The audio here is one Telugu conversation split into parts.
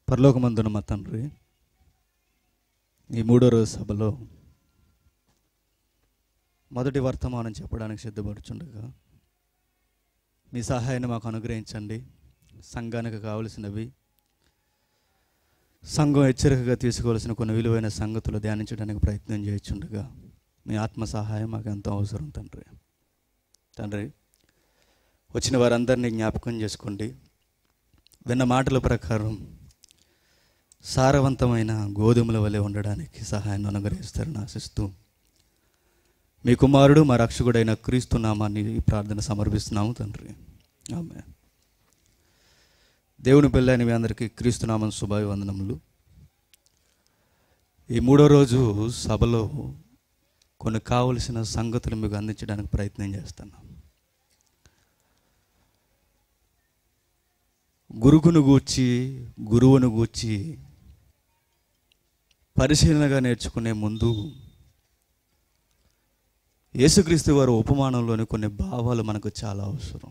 పరలోకమందున మా తండ్రి ఈ మూడో రోజు సభలో మొదటి వర్తమానం చెప్పడానికి సిద్ధపడుచుండగా మీ సహాయాన్ని మాకు అనుగ్రహించండి సంఘానికి కావలసినవి సంఘం హెచ్చరికగా తీసుకోవాల్సిన కొన్ని విలువైన సంగతులు ధ్యానించడానికి ప్రయత్నం చేయొచ్చుండగా మీ ఆత్మ సహాయం మాకు ఎంతో అవసరం తండ్రి తండ్రి వచ్చిన వారందరినీ జ్ఞాపకం చేసుకోండి విన్న మాటల ప్రకారం సారవంతమైన గోధుమల వలె ఉండడానికి సహాయాన్ని అనుగ్రహిస్తారని ఆశిస్తూ మీ కుమారుడు మా రక్షకుడైన క్రీస్తు నామాన్ని ఈ ప్రార్థన సమర్పిస్తున్నాము తండ్రి ఆమె దేవుని పిల్లని మీ అందరికీ క్రీస్తు నామం శుభాభివందనములు ఈ మూడో రోజు సభలో కొన్ని కావలసిన సంగతులు మీకు అందించడానికి ప్రయత్నం చేస్తాను గురుకును గూర్చి గురువును గూర్చి పరిశీలనగా నేర్చుకునే ముందు యేసుక్రీస్తు వారి ఉపమానంలోని కొన్ని భావాలు మనకు చాలా అవసరం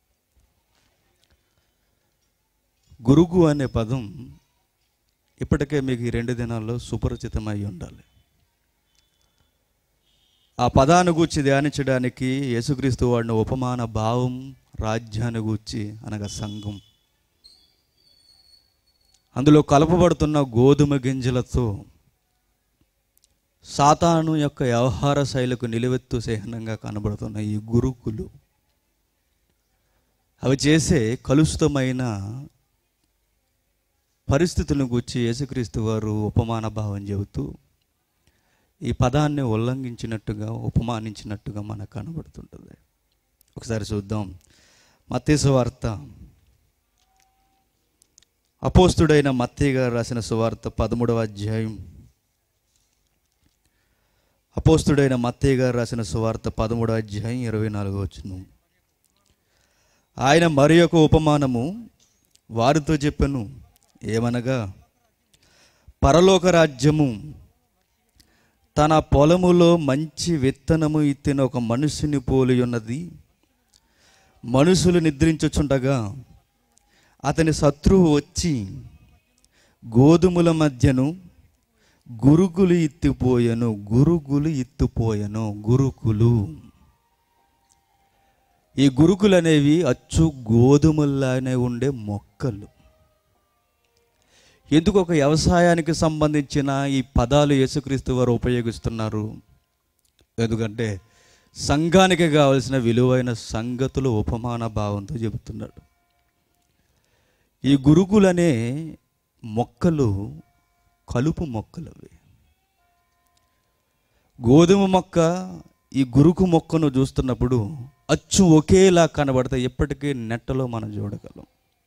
గురుగు అనే పదం ఇప్పటికే మీకు ఈ రెండు దినాల్లో సుపరిచితమై ఉండాలి ఆ పదాన్ని గూర్చి ధ్యానించడానికి యేసుక్రీస్తు వాడిన ఉపమాన భావం రాజ్యాన్ని గూర్చి అనగా సంఘం అందులో కలపబడుతున్న గోధుమ గింజలతో సాతాను యొక్క వ్యవహార శైలికు నిలువెత్తు చిహ్నంగా కనబడుతున్న ఈ గురుకులు అవి చేసే కలుషితమైన పరిస్థితులను గురించి యేసుక్రీస్తు వారు ఉపమాన భావం చెబుతూ ఈ పదాన్ని ఉల్లంఘించినట్టుగా ఉపమానించినట్టుగా మనకు కనబడుతుంటుంది ఒకసారి చూద్దాం మత్తేసు వార్త అపోస్తుడైన మత్తయ్య గారు రాసిన సువార్త పదమూడవ అధ్యాయం అపోస్తుడైన మత్తయ్య గారు రాసిన సువార్త పదమూడవ అధ్యాయం ఇరవై నాలుగో వచ్చును ఆయన మరి ఒక ఉపమానము వారితో చెప్పెను ఏమనగా పరలోక రాజ్యము తన పొలములో మంచి విత్తనము ఇత్తిన ఒక మనుషుని పోలి ఉన్నది మనుషులు నిద్రించుచుండగా అతని శత్రువు వచ్చి గోధుమల మధ్యను గురుకులు ఇత్తిపోయెను గురుకులు ఇత్తిపోయెను గురుకులు ఈ గురుకులు అనేవి అచ్చు గోధుమల్లానే ఉండే మొక్కలు ఎందుకు ఒక వ్యవసాయానికి సంబంధించిన ఈ పదాలు యేసుక్రీస్తు వారు ఉపయోగిస్తున్నారు ఎందుకంటే సంఘానికి కావలసిన విలువైన సంగతులు ఉపమాన భావంతో చెబుతున్నాడు ఈ గురుకులనే మొక్కలు కలుపు మొక్కలు అవి గోధుమ మొక్క ఈ గురుకు మొక్కను చూస్తున్నప్పుడు అచ్చు ఒకేలా కనబడతాయి ఎప్పటికీ నెట్టలో మనం చూడగలం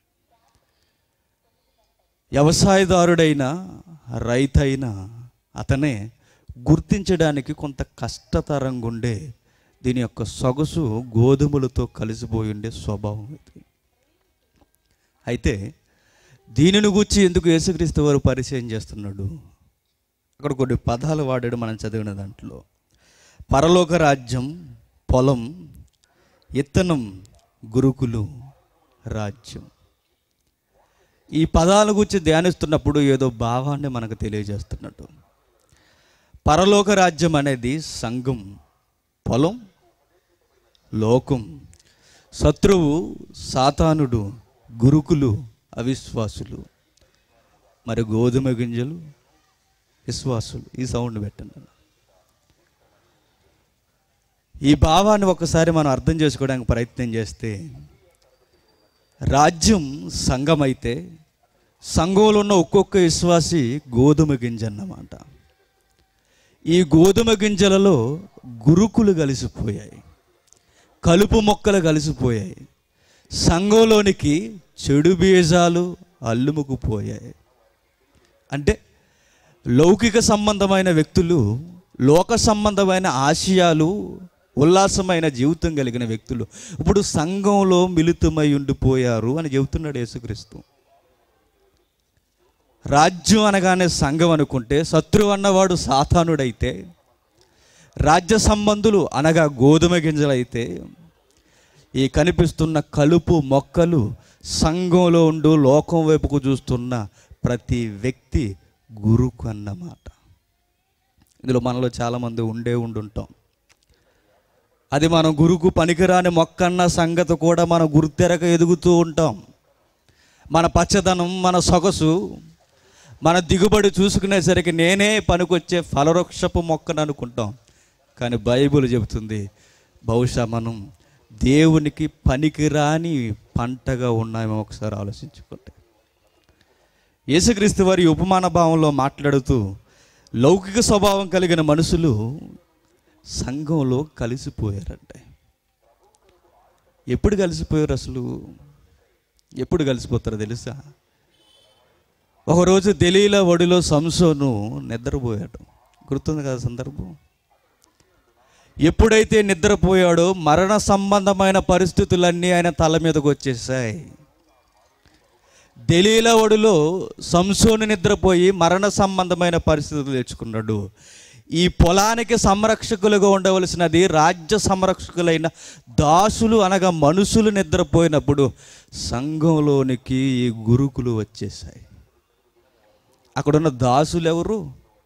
వ్యవసాయదారుడైన రైతైన అతనే గుర్తించడానికి కొంత కష్టతరంగా ఉండే దీని యొక్క సొగసు గోధుమలతో కలిసిపోయి ఉండే స్వభావం ఇది అయితే దీనిని గూర్చి ఎందుకు యేసుక్రీస్తు వారు పరిచయం చేస్తున్నాడు అక్కడ కొన్ని పదాలు వాడాడు మనం చదివిన దాంట్లో పరలోక రాజ్యం పొలం ఇత్తనం గురుకులు రాజ్యం ఈ పదాల గురించి ధ్యానిస్తున్నప్పుడు ఏదో భావాన్ని మనకు తెలియజేస్తున్నట్టు పరలోక రాజ్యం అనేది సంఘం పొలం లోకం శత్రువు సాతానుడు గురుకులు అవిశ్వాసులు మరి గోధుమ గింజలు విశ్వాసులు ఈ సౌండ్ పెట్టండి ఈ భావాన్ని ఒకసారి మనం అర్థం చేసుకోవడానికి ప్రయత్నం చేస్తే రాజ్యం సంఘం అయితే సంఘంలో ఉన్న ఒక్కొక్క విశ్వాసి గోధుమ గింజ అన్నమాట ఈ గోధుమ గింజలలో గురుకులు కలిసిపోయాయి కలుపు మొక్కలు కలిసిపోయాయి సంఘంలోనికి చెడు బీజాలు అల్లుముకుపోయాయి అంటే లౌకిక సంబంధమైన వ్యక్తులు లోక సంబంధమైన ఆశయాలు ఉల్లాసమైన జీవితం కలిగిన వ్యక్తులు ఇప్పుడు సంఘంలో మిళితమై ఉండిపోయారు అని చెబుతున్నాడు యేసుక్రీస్తు రాజ్యం అనగానే సంఘం అనుకుంటే శత్రువు అన్నవాడు సాతానుడైతే రాజ్య సంబంధులు అనగా గోధుమ గింజలైతే ఈ కనిపిస్తున్న కలుపు మొక్కలు సంఘంలో ఉండు లోకం వైపుకు చూస్తున్న ప్రతి వ్యక్తి గురుకు అన్నమాట ఇందులో మనలో చాలామంది ఉండే ఉండుంటాం అది మనం గురుకు పనికిరాని మొక్కన్న సంగతి కూడా మనం గుర్తెరక ఎదుగుతూ ఉంటాం మన పచ్చదనం మన సొగసు మన దిగుబడి చూసుకునేసరికి నేనే పనికొచ్చే ఫలవృక్షపు మొక్కను అనుకుంటాం కానీ బైబిల్ చెబుతుంది బహుశా మనం దేవునికి పనికిరాని పంటగా ఉన్నామో ఒకసారి ఆలోచించుకోండి యేసుక్రీస్తు వారి ఉపమాన భావంలో మాట్లాడుతూ లౌకిక స్వభావం కలిగిన మనుషులు సంఘంలో కలిసిపోయారంటే ఎప్పుడు కలిసిపోయారు అసలు ఎప్పుడు కలిసిపోతారో తెలుసా ఒకరోజు దలీల ఒడిలో సంసోను నిద్రపోయాడు గుర్తుంది కదా సందర్భం ఎప్పుడైతే నిద్రపోయాడో మరణ సంబంధమైన పరిస్థితులన్నీ ఆయన తల మీదకి వచ్చేసాయి దలీల ఒడిలో సంసోను నిద్రపోయి మరణ సంబంధమైన పరిస్థితులు తెచ్చుకున్నాడు ఈ పొలానికి సంరక్షకులుగా ఉండవలసినది రాజ్య సంరక్షకులైన దాసులు అనగా మనుషులు నిద్రపోయినప్పుడు సంఘంలోనికి ఈ గురుకులు వచ్చేసాయి అక్కడున్న దాసులు ఎవరు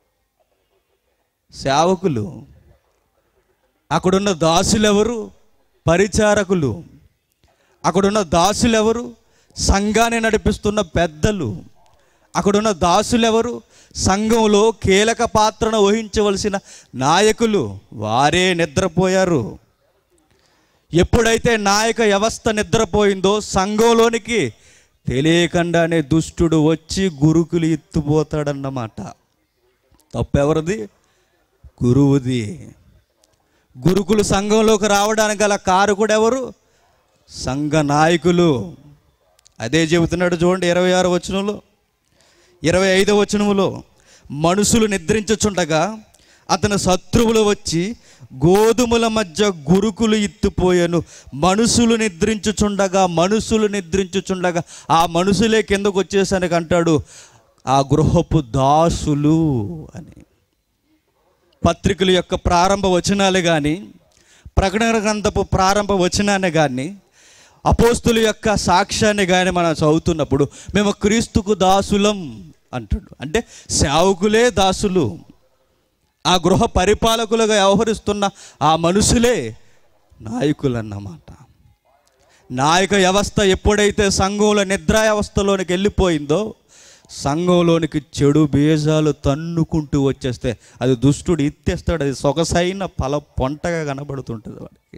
సేవకులు అక్కడున్న దాసులు ఎవరు పరిచారకులు అక్కడున్న దాసులు ఎవరు సంఘాన్ని నడిపిస్తున్న పెద్దలు అక్కడున్న దాసులు ఎవరు సంఘంలో కీలక పాత్రను వహించవలసిన నాయకులు వారే నిద్రపోయారు ఎప్పుడైతే నాయక వ్యవస్థ నిద్రపోయిందో సంఘంలోనికి తెలియకుండానే దుష్టుడు వచ్చి గురుకులు ఎత్తుపోతాడన్నమాట తప్పెవరిది గురువుది గురుకులు సంఘంలోకి రావడానికి గల కారకుడు ఎవరు సంఘ నాయకులు అదే చెబుతున్నాడు చూడండి ఇరవై ఆరు వచనంలో ఇరవై ఐదో వచనములో మనుషులు నిద్రించుచుండగా అతని శత్రువులు వచ్చి గోధుమల మధ్య గురుకులు ఎత్తుపోయాను మనుషులు నిద్రించుచుండగా మనుషులు నిద్రించుచుండగా ఆ మనుషులే కిందకు వచ్చేసానికి అంటాడు ఆ గృహపు దాసులు అని పత్రికల యొక్క ప్రారంభ వచనాలు కానీ ప్రకటన గ్రంథపు ప్రారంభ వచనాన్ని కానీ అపోస్తుల యొక్క సాక్ష్యాన్ని కానీ మనం చదువుతున్నప్పుడు మేము క్రీస్తుకు దాసులం అంటాడు అంటే సేవకులే దాసులు ఆ గృహ పరిపాలకులుగా వ్యవహరిస్తున్న ఆ మనుషులే నాయకులు అన్నమాట నాయక వ్యవస్థ ఎప్పుడైతే సంఘంలో నిద్రా వ్యవస్థలోనికి వెళ్ళిపోయిందో సంఘంలోనికి చెడు బీజాలు తన్నుకుంటూ వచ్చేస్తే అది దుష్టుడు ఇత్తేస్తాడు అది సొగసైన ఫల పొంటగా కనబడుతుంటుంది వాడికి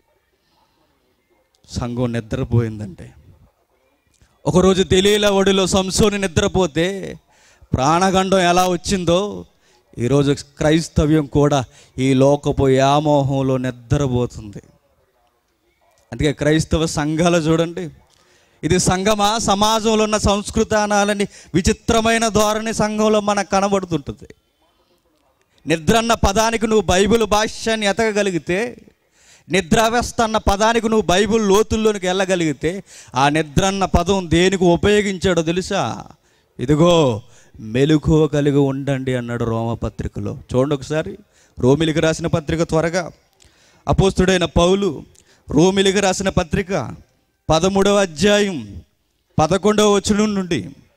సంఘం నిద్రపోయిందంటే ఒకరోజు తెలియల ఒడిలో సంసోని నిద్రపోతే ప్రాణగండం ఎలా వచ్చిందో ఈరోజు క్రైస్తవ్యం కూడా ఈ లోకపు వ్యామోహంలో నిద్రపోతుంది అందుకే క్రైస్తవ సంఘాలు చూడండి ఇది సంఘమా సమాజంలో ఉన్న సంస్కృతానాలని విచిత్రమైన ధోరణి సంఘంలో మనకు కనబడుతుంటుంది నిద్ర అన్న పదానికి నువ్వు బైబిల్ భాష్యాన్ని ఎతకగలిగితే నిద్రావ్యస్థ అన్న పదానికి నువ్వు బైబిల్ లోతుల్లోనికి వెళ్ళగలిగితే ఆ నిద్ర అన్న పదం దేనికి ఉపయోగించాడో తెలుసా ఇదిగో మెలుకువ కలిగి ఉండండి అన్నాడు రోమపత్రికలో చూడండి ఒకసారి రోమిలికి రాసిన పత్రిక త్వరగా అపోస్తుడైన పౌలు రోమిలికి రాసిన పత్రిక పదమూడవ అధ్యాయం పదకొండవ వచనం నుండి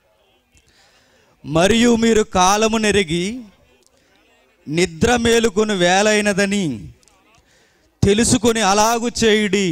మరియు మీరు కాలము నెరిగి నిద్ర మేలుకొని వేలైనదని తెలుసుకొని అలాగు చేయుడి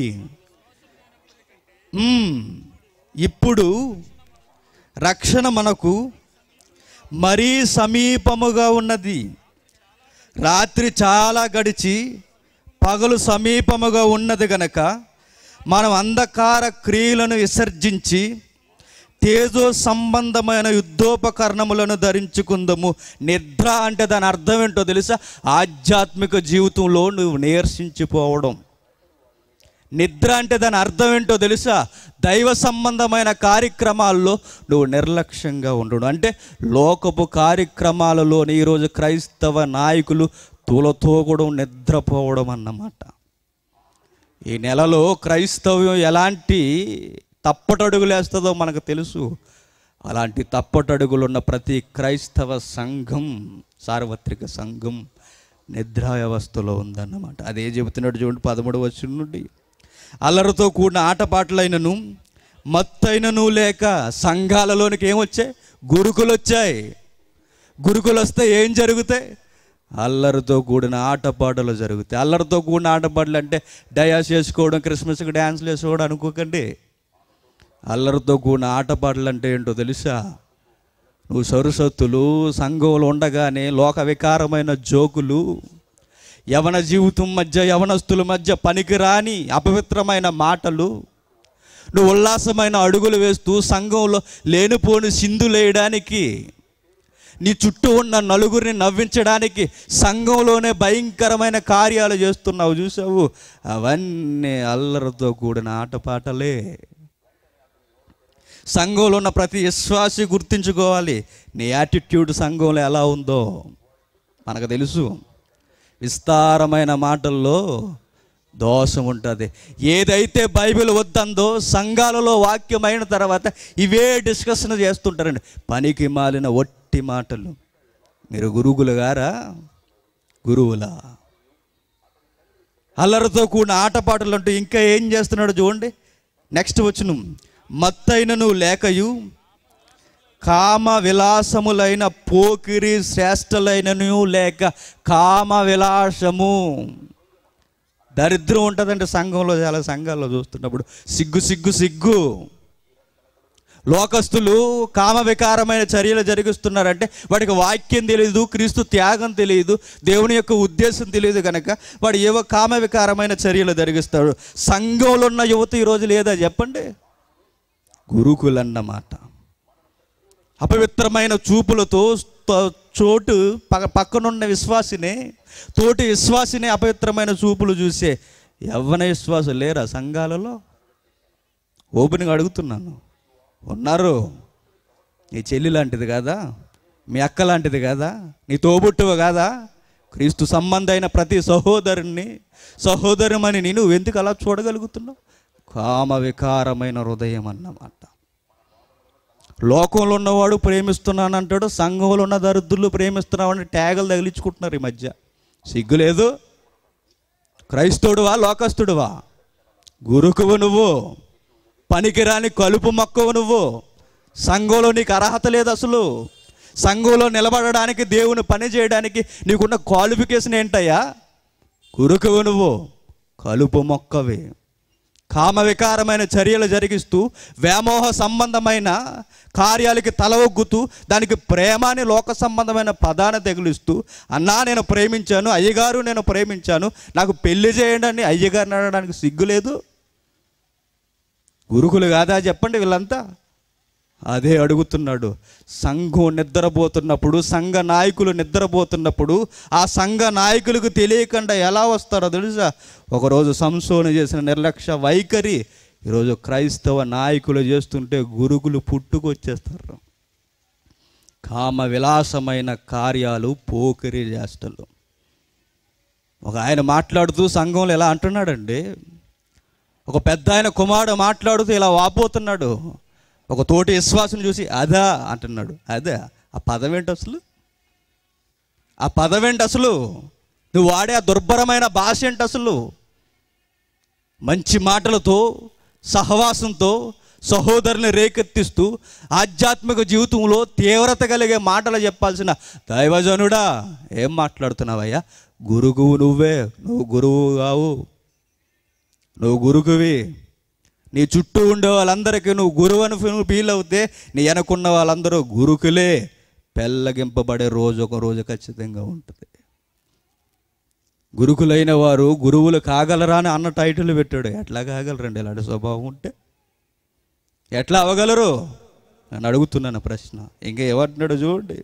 మ్మ్. ఇప్పుడు రక్షణ మనకు మరీ సమీపముగా ఉన్నది రాత్రి చాలా గడిచి పగలు సమీపముగా ఉన్నది గనక మనం అంధకార క్రియలను విసర్జించి తేజో సంబంధమైన యుద్ధోపకరణములను ధరించుకుందాము నిద్ర అంటే దాని అర్థం ఏంటో తెలుసా ఆధ్యాత్మిక జీవితంలో నువ్వు నీరసించిపోవడం నిద్ర అంటే దాని అర్థం ఏంటో తెలుసా దైవ సంబంధమైన కార్యక్రమాల్లో నువ్వు నిర్లక్ష్యంగా ఉండడం అంటే లోకపు కార్యక్రమాలలో ఈరోజు క్రైస్తవ నాయకులు తూలతోగడం నిద్రపోవడం అన్నమాట ఈ నెలలో క్రైస్తవ్యం ఎలాంటి తప్పటడుగులు వేస్తుందో మనకు తెలుసు అలాంటి తప్పటడుగులు ఉన్న ప్రతి క్రైస్తవ సంఘం సార్వత్రిక సంఘం నిద్రా వ్యవస్థలో ఉందన్నమాట అదే చెబుతున్నాడు చూడండి పదమూడు వచ్చిన నుండి అల్లరితో కూడిన ఆటపాటలైనను మత్తైనను లేక సంఘాలలోనికి ఏమొచ్చాయి గురుకులు వచ్చాయి గురుకులు వస్తే ఏం జరుగుతాయి అల్లరితో కూడిన ఆటపాటలు జరుగుతాయి అల్లరితో కూడిన ఆటపాటలు అంటే డయాస్ చేసుకోవడం క్రిస్మస్కి డ్యాన్స్లు వేసుకోవడం అనుకోకండి అల్లరితో కూడిన ఆటపాటలు అంటే ఏంటో తెలుసా నువ్వు సరుసత్తులు సంఘంలో ఉండగానే లోక వికారమైన జోకులు యవన జీవితం మధ్య యవనస్తుల మధ్య పనికిరాని అపవిత్రమైన మాటలు నువ్వు ఉల్లాసమైన అడుగులు వేస్తూ సంఘంలో లేనిపోని సింధులేయడానికి నీ చుట్టూ ఉన్న నలుగురిని నవ్వించడానికి సంఘంలోనే భయంకరమైన కార్యాలు చేస్తున్నావు చూసావు అవన్నీ అల్లరితో కూడిన ఆటపాటలే సంఘంలో ఉన్న ప్రతి విశ్వాసి గుర్తించుకోవాలి నీ యాటిట్యూడ్ సంఘంలో ఎలా ఉందో మనకు తెలుసు విస్తారమైన మాటల్లో దోషం ఉంటుంది ఏదైతే బైబిల్ వద్దందో సంఘాలలో వాక్యం అయిన తర్వాత ఇవే డిస్కషన్ చేస్తుంటారండి పనికి మాలిన ఒట్టి మాటలు మీరు గురువులు గారా గురువులా అల్లరితో కూడిన ఆటపాటలు అంటూ ఇంకా ఏం చేస్తున్నాడు చూడండి నెక్స్ట్ వచ్చును మత్తైనను లేకయు కామ విలాసములైన పోకిరి శ్రేష్టలైనను లేక కామ విలాసము దరిద్రం ఉంటుందంటే సంఘంలో చాలా సంఘాల్లో చూస్తున్నప్పుడు సిగ్గు సిగ్గు సిగ్గు లోకస్తులు కామ వికారమైన చర్యలు జరిగిస్తున్నారంటే వాడికి వాక్యం తెలియదు క్రీస్తు త్యాగం తెలియదు దేవుని యొక్క ఉద్దేశం తెలియదు కనుక వాడు ఏవో కామ వికారమైన చర్యలు జరిగిస్తాడు సంఘంలో ఉన్న యువత ఈరోజు లేదా చెప్పండి గురుకులన్నమాట అపవిత్రమైన చూపులతో తో- చోటు పక్క పక్కనున్న విశ్వాసిని తోటి విశ్వాసిని అపవిత్రమైన చూపులు చూసే యవ్వన విశ్వాసం లేరా సంఘాలలో ఓపెన్గా అడుగుతున్నాను ఉన్నారు నీ చెల్లి లాంటిది కాదా మీ అక్క లాంటిది కాదా నీ తోబుట్టువు కాదా క్రీస్తు సంబంధమైన ప్రతి సహోదరుని సహోదరమని నేను ఎందుకు అలా చూడగలుగుతున్నావు కామ వికారమైన హృదయం అన్నమాట లోకంలో ఉన్నవాడు ప్రేమిస్తున్నాను అంటాడు సంఘంలో ఉన్న దరిద్రులు ప్రేమిస్తున్నామని ట్యాగులు తగిలించుకుంటున్నారు ఈ మధ్య సిగ్గు లేదు క్రైస్తవుడువా లోకస్తుడువా గురుకువు నువ్వు పనికిరాని కలుపు మొక్కవు నువ్వు సంఘంలో నీకు అర్హత లేదు అసలు సంఘంలో నిలబడడానికి దేవుని పని చేయడానికి నీకున్న క్వాలిఫికేషన్ ఏంటయ్యా గురుకువు నువ్వు కలుపు మొక్కవి కామ వికారమైన చర్యలు జరిగిస్తూ వ్యామోహ సంబంధమైన కార్యాలకి తల ఒగ్గుతూ దానికి ప్రేమ అని లోక సంబంధమైన పదాన్ని తగిలిస్తూ అన్నా నేను ప్రేమించాను అయ్యగారు నేను ప్రేమించాను నాకు పెళ్లి చేయండి అని అయ్యగారిని అడగడానికి సిగ్గు లేదు గురుకులు కాదా చెప్పండి వీళ్ళంతా అదే అడుగుతున్నాడు సంఘం నిద్రపోతున్నప్పుడు సంఘ నాయకులు నిద్రపోతున్నప్పుడు ఆ సంఘ నాయకులకు తెలియకుండా ఎలా వస్తారో తెలుసా ఒకరోజు సంసోను చేసిన నిర్లక్ష్య వైఖరి ఈరోజు క్రైస్తవ నాయకులు చేస్తుంటే గురుకులు పుట్టుకొచ్చేస్తారు కామ విలాసమైన కార్యాలు పోకిరి చేష్టలు ఒక ఆయన మాట్లాడుతూ సంఘంలో ఎలా అంటున్నాడండి ఒక పెద్ద ఆయన కుమారుడు మాట్లాడుతూ ఇలా వాపోతున్నాడు ఒక తోటి విశ్వాసం చూసి అదా అంటున్నాడు అదే ఆ పదం ఏంటి అసలు ఆ పదం ఏంటి అసలు నువ్వు వాడే ఆ దుర్భరమైన భాష ఏంటి అసలు మంచి మాటలతో సహవాసంతో సహోదరుని రేకెత్తిస్తూ ఆధ్యాత్మిక జీవితంలో తీవ్రత కలిగే మాటలు చెప్పాల్సిన దైవజనుడా ఏం మాట్లాడుతున్నావయ్యా గురువువు నువ్వే నువ్వు గురువు కావు నువ్వు గురుకువి నీ చుట్టూ ఉండే వాళ్ళందరికీ నువ్వు గురువు అని నువ్వు ఫీల్ అవుతే నీ వెనకున్న వాళ్ళందరూ గురుకులే పెళ్ళగింపబడే రోజు ఒక రోజు ఖచ్చితంగా ఉంటుంది గురుకులైన వారు గురువులు కాగలరా అని అన్న టైటిల్ పెట్టాడు ఎట్లా కాగలరండి ఇలాంటి స్వభావం ఉంటే ఎట్లా అవ్వగలరు నేను అడుగుతున్నాను ప్రశ్న ఇంకా ఏమంటున్నాడు చూడండి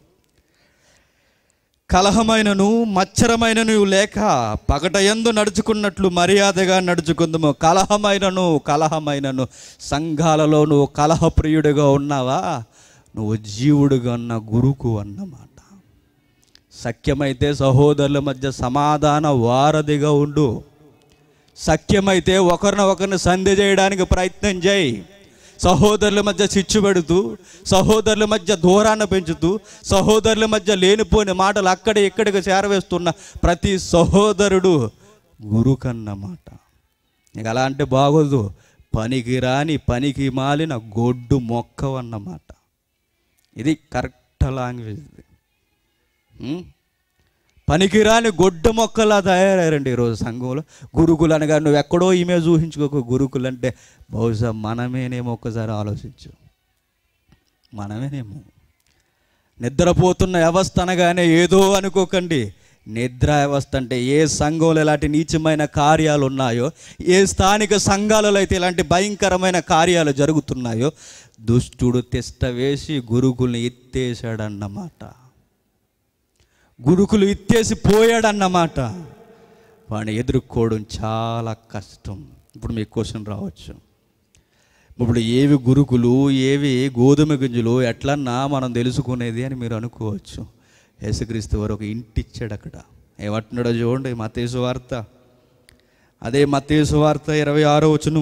కలహమైనను మచ్చరమైనను లేక పగట ఎందు నడుచుకున్నట్లు మర్యాదగా నడుచుకుందాము కలహమైనను కలహమైనను సంఘాలలో నువ్వు కలహప్రియుడిగా ఉన్నావా నువ్వు జీవుడుగా ఉన్న గురుకు అన్నమాట సఖ్యమైతే సహోదరుల మధ్య సమాధాన వారధిగా ఉండు సఖ్యమైతే ఒకరిని ఒకరిని సంధి చేయడానికి ప్రయత్నం చేయి సహోదరుల మధ్య చిచ్చు పెడుతూ సహోదరుల మధ్య దూరాన్ని పెంచుతూ సహోదరుల మధ్య లేనిపోని మాటలు అక్కడ ఇక్కడికి చేరవేస్తున్న ప్రతి సహోదరుడు గురుకన్నమాట నీకు అలా అంటే బాగోదు పనికిరాని పనికి మాలిన గొడ్డు మొక్క అన్నమాట ఇది కరెక్ట్ లాంగ్వేజ్ ఇది ఉం? పనికిరాని గొడ్డు మొక్కలా తయారయ్యారండి ఈరోజు సంఘంలో గురుకులు అనగా నువ్వు ఎక్కడో ఇమేజ్ ఊహించుకోకు గురుకులు అంటే బహుశా మనమేనేమో ఒక్కసారి ఆలోచించు మనమేనేమో నిద్రపోతున్న వ్యవస్థ అనగానే ఏదో అనుకోకండి నిద్ర వ్యవస్థ అంటే ఏ సంఘంలో ఇలాంటి నీచమైన కార్యాలు ఉన్నాయో ఏ స్థానిక సంఘాలలో అయితే ఇలాంటి భయంకరమైన కార్యాలు జరుగుతున్నాయో దుష్టుడు తిష్ట వేసి గురుకుల్ని ఎత్తేసాడన్నమాట గురుకులు ఎత్తేసి పోయాడన్నమాట వాడిని ఎదుర్కోవడం చాలా కష్టం ఇప్పుడు మీకు క్వశ్చన్ రావచ్చు ఇప్పుడు ఏవి గురుకులు ఏవి గోధుమ గింజలు ఎట్లన్నా మనం తెలుసుకునేది అని మీరు అనుకోవచ్చు యేసుక్రీస్తు వారు ఒక ఇంటి ఇచ్చాడు అక్కడ ఏమంటున్నాడో చూడండి మతేసు వార్త అదే మతేసు వార్త ఇరవై ఆరో వచనం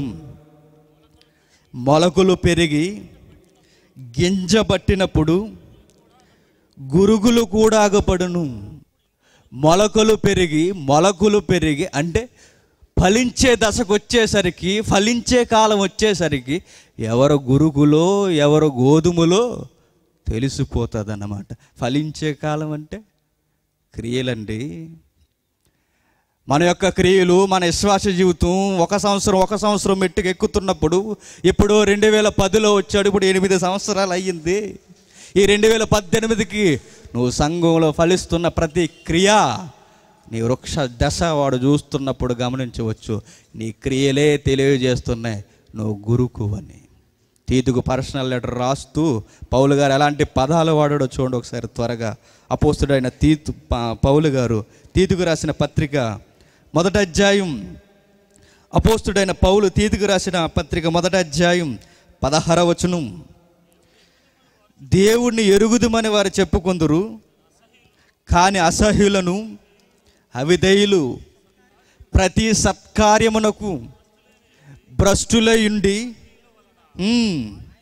మొలకలు పెరిగి గింజ పట్టినప్పుడు గురుగులు కూడా ఆగపడును మొలకలు పెరిగి మొలకలు పెరిగి అంటే ఫలించే దశకు వచ్చేసరికి ఫలించే కాలం వచ్చేసరికి ఎవరు గురుగులో ఎవరు గోధుమలో తెలిసిపోతుంది అన్నమాట ఫలించే కాలం అంటే క్రియలండి మన యొక్క క్రియలు మన విశ్వాస జీవితం ఒక సంవత్సరం ఒక సంవత్సరం మెట్టుకు ఎక్కుతున్నప్పుడు ఇప్పుడు రెండు వేల పదిలో వచ్చాడు ఇప్పుడు ఎనిమిది సంవత్సరాలు అయ్యింది ఈ రెండు వేల పద్దెనిమిదికి నువ్వు సంఘంలో ఫలిస్తున్న ప్రతి క్రియ నీ వృక్ష దశ వాడు చూస్తున్నప్పుడు గమనించవచ్చు నీ క్రియలే తెలియజేస్తున్నాయి నువ్వు గురుకు అని తీతుకు పర్సనల్ లెటర్ రాస్తూ పౌలు గారు ఎలాంటి పదాలు వాడాడో చూడండి ఒకసారి త్వరగా అపోస్తుడైన తీతు ప- పౌలు గారు తీతుకు రాసిన పత్రిక మొదటి అధ్యాయం అపోస్తుడైన పౌలు తీతుకు రాసిన పత్రిక మొదటి అధ్యాయం పదహార వచనం దేవుణ్ణి ఎరుగుదుమని వారు చెప్పుకొందురు కాని అసహ్యులను అవిధేయులు ప్రతి సత్కార్యమునకు భ్రష్టులయుండి ఉమ్,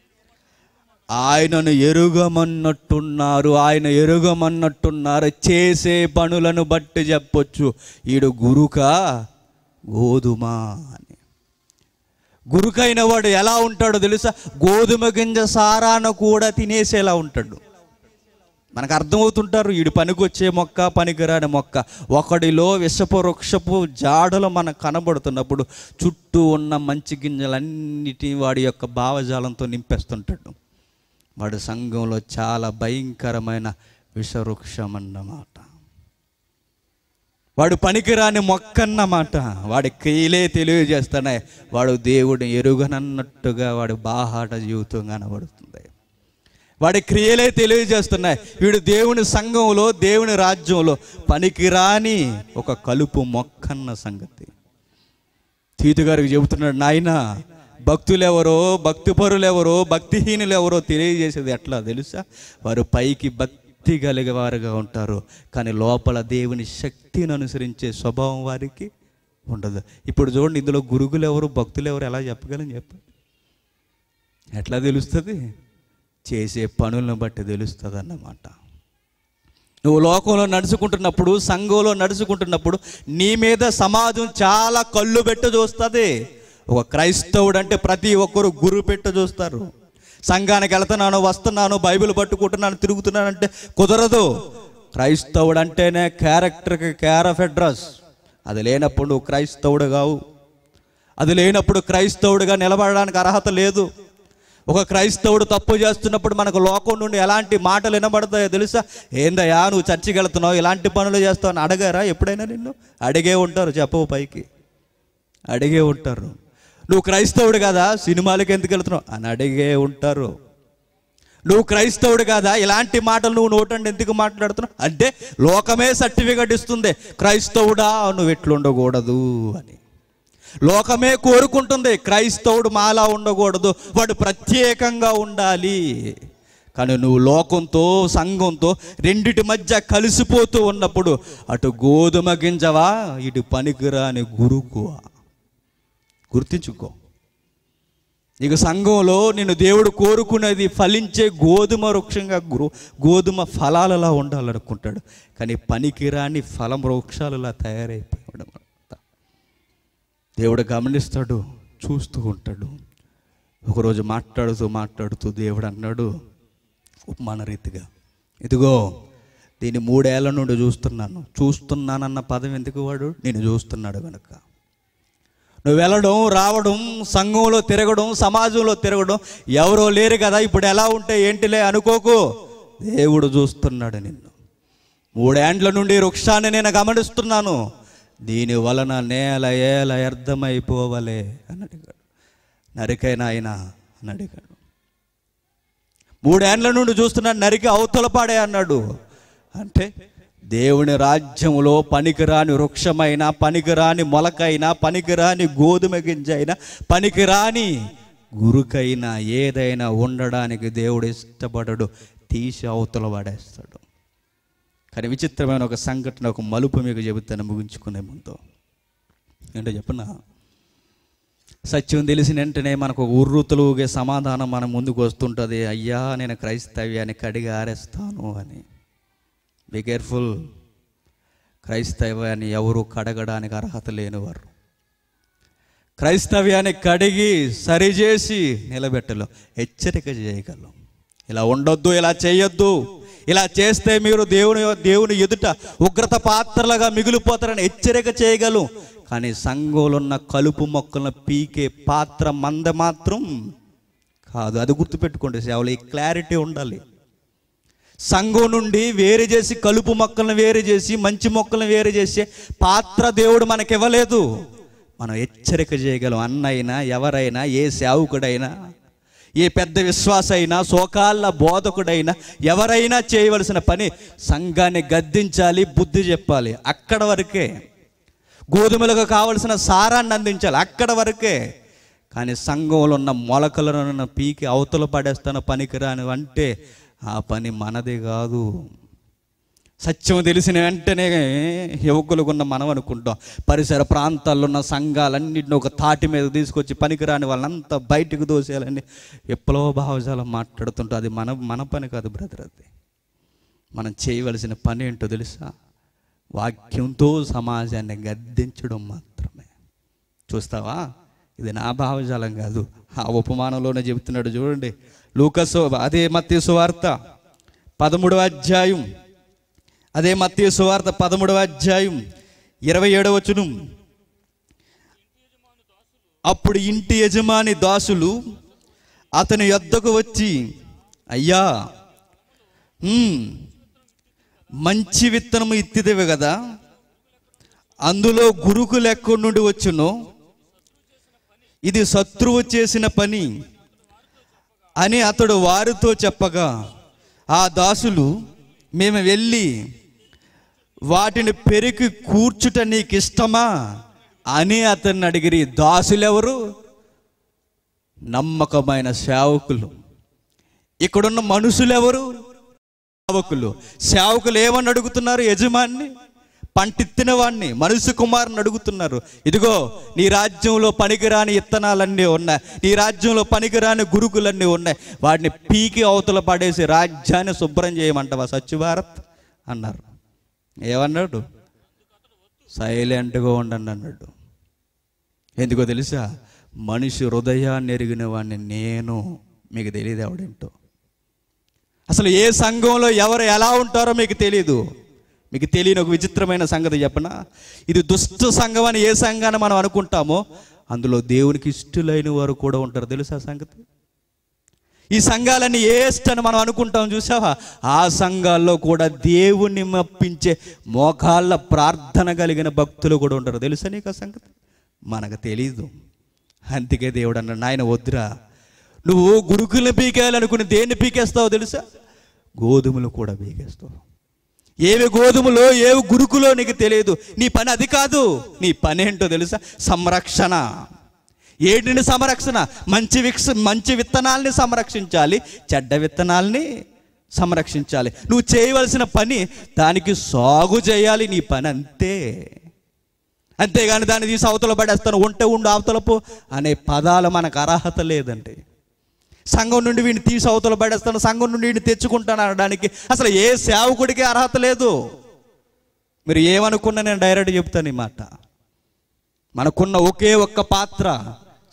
ఆయనను ఎరుగమన్నట్టున్నారు ఆయన ఎరుగమన్నట్టున్నారు చేసే పనులను బట్టి చెప్పొచ్చు ఈడు గురుక గోధుమ అని గురుకైన వాడు ఎలా ఉంటాడో తెలుసా గోధుమ గింజ సారాను కూడా తినేసేలా ఉంటాడు మనకు అర్థమవుతుంటారు ఈడు పనికొచ్చే మొక్క పనికిరాని మొక్క ఒకడిలో విషపు వృక్షపు జాడలు మనకు కనబడుతున్నప్పుడు చుట్టూ ఉన్న మంచి గింజలన్నిటి వాడి యొక్క భావజాలంతో నింపేస్తుంటాడు వాడు సంఘంలో చాలా భయంకరమైన విషవృక్షం అన్నమాట వాడు పనికిరాని మొక్క అన్నమాట వాడి క్రియలే తెలియజేస్తున్నాయి వాడు దేవుడిని ఎరుగనన్నట్టుగా వాడి బాహాట జీవితం కనబడుతుంది వాడి క్రియలే తెలియజేస్తున్నాయి వీడు దేవుని సంఘంలో దేవుని రాజ్యంలో పనికిరాని ఒక కలుపు మొక్కన్న సంగతి తీతు గారికి చెబుతున్నాడు నాయన భక్తులెవరో భక్తిపరులెవరో భక్తిహీనులెవరో తెలియజేసేది ఎట్లా తెలుసా వారు పైకి భక్తి కలిగేవారుగా ఉంటారు కానీ లోపల దేవుని శక్తిని అనుసరించే స్వభావం వారికి ఉండదు ఇప్పుడు చూడండి ఇందులో గురుగులు ఎవరు భక్తులు ఎవరు ఎలా చెప్పగలని చెప్పండి ఎట్లా తెలుస్తుంది చేసే పనులను బట్టి తెలుస్తుంది అన్నమాట నువ్వు లోకంలో నడుచుకుంటున్నప్పుడు సంఘంలో నడుచుకుంటున్నప్పుడు నీ మీద సమాజం చాలా కళ్ళు పెట్ట చూస్తుంది ఒక క్రైస్తవుడు అంటే ప్రతి ఒక్కరు గురు పెట్ట చూస్తారు సంఘానికి వెళ్తున్నాను వస్తున్నాను బైబిల్ పట్టుకుంటున్నాను తిరుగుతున్నాను అంటే కుదరదు క్రైస్తవుడు అంటేనే క్యారెక్టర్కి కేర్ ఆఫ్ అడ్రస్ అది లేనప్పుడు నువ్వు క్రైస్తవుడు కావు అది లేనప్పుడు క్రైస్తవుడిగా నిలబడడానికి అర్హత లేదు ఒక క్రైస్తవుడు తప్పు చేస్తున్నప్పుడు మనకు లోకం నుండి ఎలాంటి మాటలు వినబడతాయో తెలుసా ఏందయ్యా నువ్వు చర్చికి వెళ్తున్నావు ఇలాంటి పనులు చేస్తావు అని అడగారా ఎప్పుడైనా నిన్ను అడిగే ఉంటారు చెప్పవు పైకి అడిగే ఉంటారు నువ్వు క్రైస్తవుడు కదా సినిమాలకి ఎందుకు వెళ్తున్నావు అని అడిగే ఉంటారు నువ్వు క్రైస్తవుడు కాదా ఇలాంటి మాటలు నువ్వు నోటండి ఎందుకు మాట్లాడుతున్నావు అంటే లోకమే సర్టిఫికెట్ ఇస్తుంది క్రైస్తవుడా నువ్వు ఎట్లుండకూడదు అని లోకమే కోరుకుంటుంది క్రైస్తవుడు మాలా ఉండకూడదు వాడు ప్రత్యేకంగా ఉండాలి కానీ నువ్వు లోకంతో సంఘంతో రెండిటి మధ్య కలిసిపోతూ ఉన్నప్పుడు అటు గోధుమ గింజవా ఇటు పనికిరాని గురుకువా గుర్తించుకో ఇక సంఘంలో నేను దేవుడు కోరుకునేది ఫలించే గోధుమ వృక్షంగా గో గోధుమ ఫలాలలా ఉండాలనుకుంటాడు కానీ పనికిరాని ఫలం వృక్షాలలా తయారైపోయాడు అన్నమాట. దేవుడు గమనిస్తాడు చూస్తూ ఉంటాడు ఒకరోజు మాట్లాడుతూ మాట్లాడుతూ దేవుడు అన్నాడు ఉపమాన రీతిగా ఇదిగో దీన్ని మూడేళ్ల నుండి చూస్తున్నాను చూస్తున్నానన్న పదం ఎందుకు వాడు నేను చూస్తున్నాడు కనుక నువ్వు వెళ్ళడం రావడం సంఘంలో తిరగడం సమాజంలో తిరగడం ఎవరో లేరు కదా ఇప్పుడు ఎలా ఉంటే ఏంటిలే అనుకోకు దేవుడు చూస్తున్నాడు నిన్ను మూడేండ్ల నుండి వృక్షాన్ని నేను గమనిస్తున్నాను దీని వలన నేల ఏల వ్యర్థమైపోవలే అని అడిగాడు నరికైనా ఆయన అని అడిగాడు మూడేండ్ల నుండి చూస్తున్నాడు నరికి అవతల పాడే అన్నాడు అంటే దేవుని రాజ్యంలో పనికిరాని వృక్షమైన పనికిరాని మొలకైనా పనికిరాని గోధుమ గింజ అయినా పనికిరాని గురుకైనా ఏదైనా ఉండడానికి దేవుడు ఇష్టపడడు తీసి అవతల పడేస్తాడు కానీ విచిత్రమైన ఒక సంఘటన ఒక మలుపు మీకు చెబుతాను ముగించుకునే ముందు ఏంటో చెప్పనా సత్యం తెలిసిన వెంటనే మనకు ఒక ఉర్రుతలుగే సమాధానం మన ముందుకు వస్తుంటుంది అయ్యా నేను క్రైస్తవ్యాన్ని కడిగి ఆరేస్తాను అని బి కేర్ఫుల్ క్రైస్తవ్యాన్ని ఎవరు కడగడానికి అర్హత లేనివారు క్రైస్తవ్యాన్ని కడిగి సరిచేసి నిలబెట్టలు హెచ్చరిక చేయగలం ఇలా ఉండొద్దు ఇలా చేయొద్దు ఇలా చేస్తే మీరు దేవుని దేవుని ఎదుట ఉగ్రత పాత్రలుగా మిగిలిపోతారని హెచ్చరిక చేయగలం కానీ సంఘంలో ఉన్న కలుపు మొక్కలను పీకే పాత్ర మంద మాత్రం కాదు అది గుర్తుపెట్టుకోండి సేవలు ఈ క్లారిటీ ఉండాలి సంఘం నుండి వేరు చేసి కలుపు మొక్కలను వేరు చేసి మంచి మొక్కలను వేరు చేసే పాత్ర దేవుడు మనకి ఇవ్వలేదు మనం హెచ్చరిక చేయగలం అన్నైనా ఎవరైనా ఏ సేవకుడైనా ఏ పెద్ద విశ్వాస అయినా సోకాళ్ళ బోధకుడైనా ఎవరైనా చేయవలసిన పని సంఘాన్ని గద్దించాలి బుద్ధి చెప్పాలి అక్కడ వరకే గోధుమలకు కావలసిన సారాన్ని అందించాలి అక్కడ వరకే కానీ సంఘంలో ఉన్న మొలకలను పీకి అవతల పడేస్తాను పనికిరాని అంటే ఆ పని మనది కాదు సత్యం తెలిసిన వెంటనే యువకులకు ఉన్న మనం అనుకుంటాం పరిసర ప్రాంతాల్లో ఉన్న సంఘాలన్నింటిని ఒక తాటి మీద తీసుకొచ్చి పనికిరాని వాళ్ళంతా బయటకు దోసేయాలని విప్లవ భావజాలం మాట్లాడుతుంటాం అది మన మన పని కాదు బ్రదర్ అది మనం చేయవలసిన పని ఏంటో తెలుసా వాక్యంతో సమాజాన్ని గద్దించడం మాత్రమే చూస్తావా ఇది నా భావజాలం కాదు ఆ ఉపమానంలోనే చెబుతున్నాడు చూడండి లూకసు అదే మత్తి సువార్త పదమూడవ అధ్యాయం అదే మత్తి సువార్త పదమూడవ అధ్యాయం ఇరవై ఏడవ వచనం అప్పుడు ఇంటి యజమాని దాసులు అతని యొద్దకు వచ్చి అయ్యా "ఉమ్, మంచి విత్తనము ఇత్తిదేవి కదా అందులో గురుకులు ఎక్కడి నుండి వచ్చునో ఇది శత్రువు చేసిన పని అని అతడు వారితో చెప్పగా ఆ దాసులు మేము వెళ్ళి వాటిని పెరికి కూర్చుట నీకు ఇష్టమా అని అతన్ని అడిగిరి దాసులెవరు నమ్మకమైన సేవకులు ఇక్కడున్న మనుషులెవరు సేవకులు సేవకులు ఏమని అడుగుతున్నారు యజమాన్ని పంటిత్తిన వాడిని మనుషు కుమారుని అడుగుతున్నారు ఇదిగో నీ రాజ్యంలో పనికిరాని ఇత్తనాలన్నీ ఉన్నాయి నీ రాజ్యంలో పనికిరాని గురుకులన్నీ ఉన్నాయి వాటిని పీకి అవతల పడేసి రాజ్యాన్ని శుభ్రం చేయమంటావా స్వచ్ఛ భారత్ అన్నారు ఏమన్నాడు సైలెంట్గా ఉండండి అన్నాడు ఎందుకో తెలుసా మనిషి హృదయాన్ని ఎరిగిన వాడిని నేను మీకు తెలియదు ఎవడేంటో అసలు ఏ సంఘంలో ఎవరు ఎలా ఉంటారో మీకు తెలియదు మీకు తెలియని ఒక విచిత్రమైన సంగతి చెప్పనా ఇది దుష్ట సంఘం అని ఏ సంఘాన్ని మనం అనుకుంటామో అందులో దేవునికి ఇష్టలైన వారు కూడా ఉంటారు తెలుసా సంగతి ఈ సంఘాలన్నీ ఏస్ట్ అని మనం అనుకుంటాం చూసావా ఆ సంఘాల్లో కూడా దేవుణ్ణి మప్పించే మోకాళ్ళ ప్రార్థన కలిగిన భక్తులు కూడా ఉంటారు తెలుసా నీకు ఆ సంగతి మనకు తెలీదు అందుకే దేవుడు అన్నాడు నాయన వద్దురా నువ్వు గురుకులను పీకేయాలనుకుని దేన్ని పీకేస్తావో తెలుసా గోధుమలు కూడా పీకేస్తావు ఏవి గోధుమలో ఏవి గురుకులో నీకు తెలియదు నీ పని అది కాదు నీ పని ఏంటో తెలుసా సంరక్షణ ఏంటిని సంరక్షణ మంచి విక్స మంచి విత్తనాల్ని సంరక్షించాలి చెడ్డ విత్తనాల్ని సంరక్షించాలి నువ్వు చేయవలసిన పని దానికి సాగు చేయాలి నీ పని అంతే అంతేగాని దాన్ని తీసి అవతల పడేస్తాను ఉంటే ఉండు అవతలపు అనే పదాలు మనకు అర్హత లేదండి సంఘం నుండి వీడిని తీసి అవతల పడేస్తాను సంఘం నుండి వీడిని తెచ్చుకుంటాను అనడానికి అసలు ఏ సేవకుడికి అర్హత లేదు మీరు ఏమనుకున్నా నేను డైరెక్ట్ చెప్తాను ఈ మాట మనకున్న ఒకే ఒక్క పాత్ర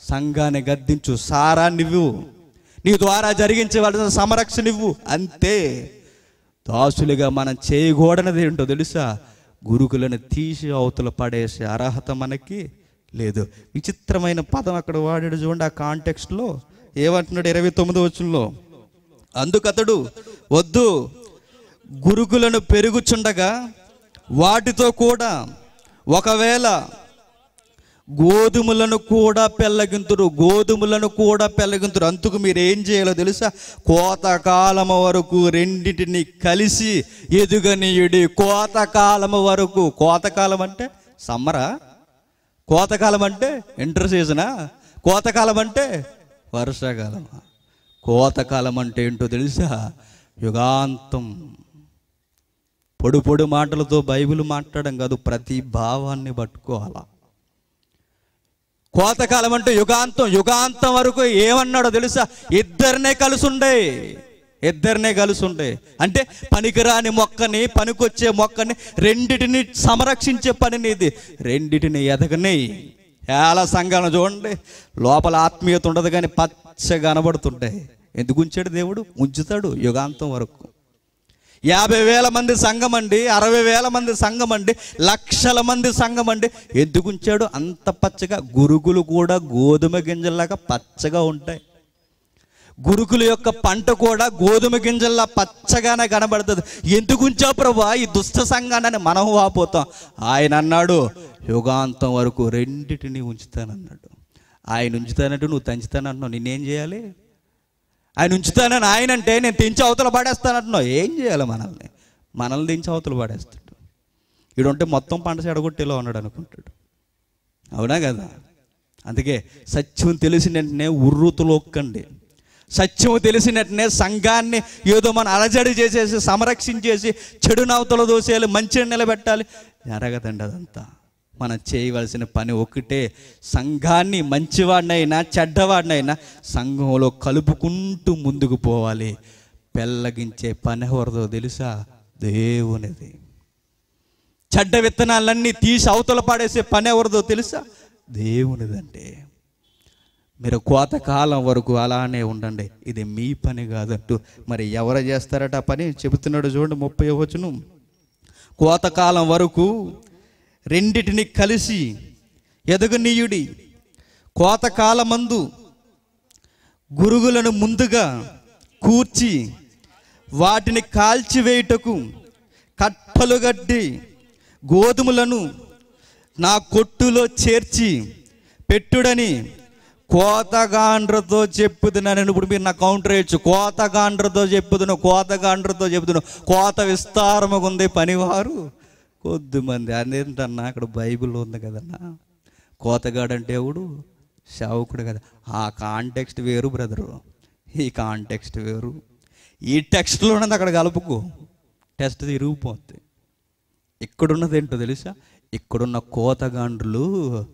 సంఘాన్ని గద్దించు సారా నువ్వు నీ ద్వారా జరిగించవలసిన సంరక్షణ ఇవ్వు అంతే దాసులుగా మనం చేయకూడనిది ఏంటో తెలుసా గురుకులను తీసి అవతల పడేసే అర్హత మనకి లేదు విచిత్రమైన పదం అక్కడ వాడాడు చూడండి ఆ కాంటెక్స్ట్లో ఏమంటున్నాడు ఇరవై తొమ్మిది వచ్చంలో అందుకతడు వద్దు గురుకులను పెరుగుచుండగా వాటితో కూడా ఒకవేళ గోధుమలను కూడా పెళ్ళగింతురు గోధుమలను కూడా పెళ్ళగింతురు అందుకు మీరు ఏం చేయాలో తెలుసా కోతకాలము వరకు రెండింటిని కలిసి ఎదుగనీయుడి కోతకాలము వరకు కోతకాలం అంటే సమ్మరా కోతకాలం అంటే ఇంటర్ సీజనా కోతకాలం అంటే వర్షాకాలమా కోతకాలం అంటే ఏంటో తెలుసా యుగాంతం పొడు పొడు మాటలతో బైబిల్ మాట్లాడడం కాదు ప్రతి భావాన్ని పట్టుకోవాలా కోతకాలం అంటే యుగాంతం యుగాంతం వరకు ఏమన్నాడో తెలుసా ఇద్దరినే కలుసుండే ఇద్దరినే కలుసుండే అంటే పనికిరాని మొక్కని పనికొచ్చే మొక్కని రెండిటిని సంరక్షించే పనిని ఇది రెండిటిని ఎదగని చాలా సంఘాలను చూడండి లోపల ఆత్మీయత ఉండదు కానీ పచ్చగా కనబడుతుంటాయి ఎందుకు ఉంచాడు దేవుడు ఉంచుతాడు యుగాంతం వరకు యాభై వేల మంది సంఘం అండి అరవై వేల మంది సంఘం అండి లక్షల మంది సంఘం అండి ఎందుకు ఉంచాడు అంత పచ్చగా గురుగులు కూడా గోధుమ గింజల్లాగా పచ్చగా ఉంటాయి గురుకుల యొక్క పంట కూడా గోధుమ గింజల్లా పచ్చగానే కనబడుతుంది ఎందుకు ఉంచావు ప్రభా ఈ దుష్ట సంఘాన్ని మనం వాపోతాం ఆయన అన్నాడు యుగాంతం వరకు రెండిటిని ఉంచుతానన్నాడు ఆయన ఉంచుతానంటే నువ్వు తంచుతానంటున్నావు నిన్నేం చేయాలి ఆయన ఉంచుతానని ఆయన అంటే నేను తెంచి అవతల పడేస్తానంటున్నావు ఏం చేయాలి మనల్ని మనల్ని తెంచి అవతల పడేస్తాడు ఈడుంటే మొత్తం పంట చెడగొట్టేలా ఉన్నాడు అనుకుంటాడు అవునా కదా అందుకే సత్యం తెలిసిన వెంటనే ఉర్రూతులోక్కండి సత్యం తెలిసిన వెంటనే సంఘాన్ని ఏదో మనం అలజడి చేసేసి సంరక్షించేసి చెడు నవతలు దోసేయాలి మంచిని నిలబెట్టాలి జరగదండి అదంతా మనం చేయవలసిన పని ఒకటే సంఘాన్ని మంచివాడినైనా చెడ్డవాడినైనా సంఘంలో కలుపుకుంటూ ముందుకు పోవాలి పెళ్ళగించే పని ఎవరిదో తెలుసా దేవునిది చెడ్డ విత్తనాలన్నీ తీసి అవతల పాడేసే పని ఎవరిదో తెలుసా దేవునిదంటే మీరు కోతకాలం వరకు అలానే ఉండండి ఇది మీ పని కాదంటూ మరి ఎవరు చేస్తారట ఆ పని చెబుతున్నాడు చూడండి ముప్పై వచ్చును కోతకాలం వరకు రెండిటిని కలిసి ఎదగనీయుడి కోతకాలమందు గురుగులను ముందుగా కూర్చి వాటిని కాల్చివేయుటకు కట్టలు గడ్డి గోధుమలను నా కొట్టులో చేర్చి పెట్టుడని కోతగాండ్రతో చెప్పుదునని ఇప్పుడు మీరు నా కౌంటర్ వేయచ్చు కోతగాండ్రతో చెప్పుదును కోతగాండ్రతో చెప్పుదును కోత విస్తారముగా ఉంది పనివారు కొద్దిమంది అదేంటన్నా అక్కడ బైబిల్ ఉంది కదన్నా కోతగాడు అంటే ఎవడు శావుకుడు కదా ఆ కాంటెక్స్ట్ వేరు బ్రదరు ఈ కాంటెక్స్ట్ వేరు ఈ టెక్స్ట్లో ఉన్నది అక్కడ కలుపుకో టెస్ట్ తిరిగిపోద్ది ఇక్కడున్నది ఏంటో తెలుసా ఇక్కడున్న కోతగాండ్రులు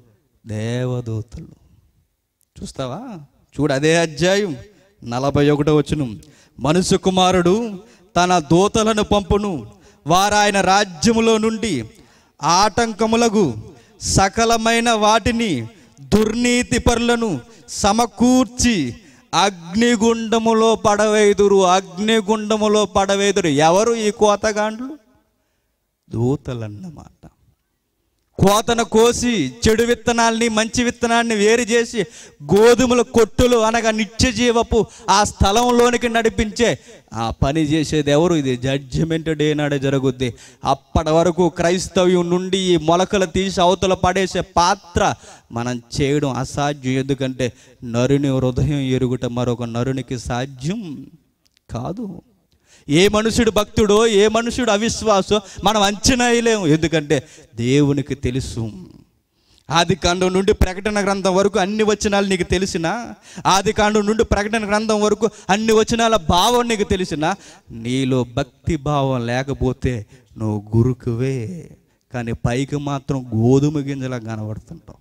దేవదూతలు చూస్తావా చూడు అదే అధ్యాయం నలభై ఒకటో వచ్చును మనుషు కుమారుడు తన దూతలను పంపును వారాయన రాజ్యములో నుండి ఆటంకములకు సకలమైన వాటిని దుర్నీతి పరులను సమకూర్చి అగ్నిగుండములో పడవేదురు అగ్నిగుండములో పడవేదురు ఎవరు ఈ కోతగాండ్లు దూతలన్నమాట కోతను కోసి చెడు విత్తనాల్ని మంచి విత్తనాన్ని వేరు చేసి గోధుమల కొట్టులు అనగా నిత్య జీవపు ఆ స్థలంలోనికి నడిపించే ఆ పని చేసేది ఎవరు ఇది జడ్జిమెంట్ డే నాడే జరుగుద్ది అప్పటి వరకు క్రైస్తవ్యం నుండి ఈ మొలకలు తీసి అవతల పడేసే పాత్ర మనం చేయడం అసాధ్యం ఎందుకంటే నరుని హృదయం ఎరుగుట మరొక నరునికి సాధ్యం కాదు ఏ మనుషుడు భక్తుడో ఏ మనుషుడు అవిశ్వాసో మనం అంచనా వేయలేము ఎందుకంటే దేవునికి తెలుసు ఆది కాండం నుండి ప్రకటన గ్రంథం వరకు అన్ని వచనాలు నీకు తెలిసిన ఆది కాండం నుండి ప్రకటన గ్రంథం వరకు అన్ని వచనాల భావం నీకు తెలిసిన నీలో భక్తి భావం లేకపోతే నువ్వు గురుకువే కానీ పైకి మాత్రం గోధుమ గింజలా కనబడుతుంటావు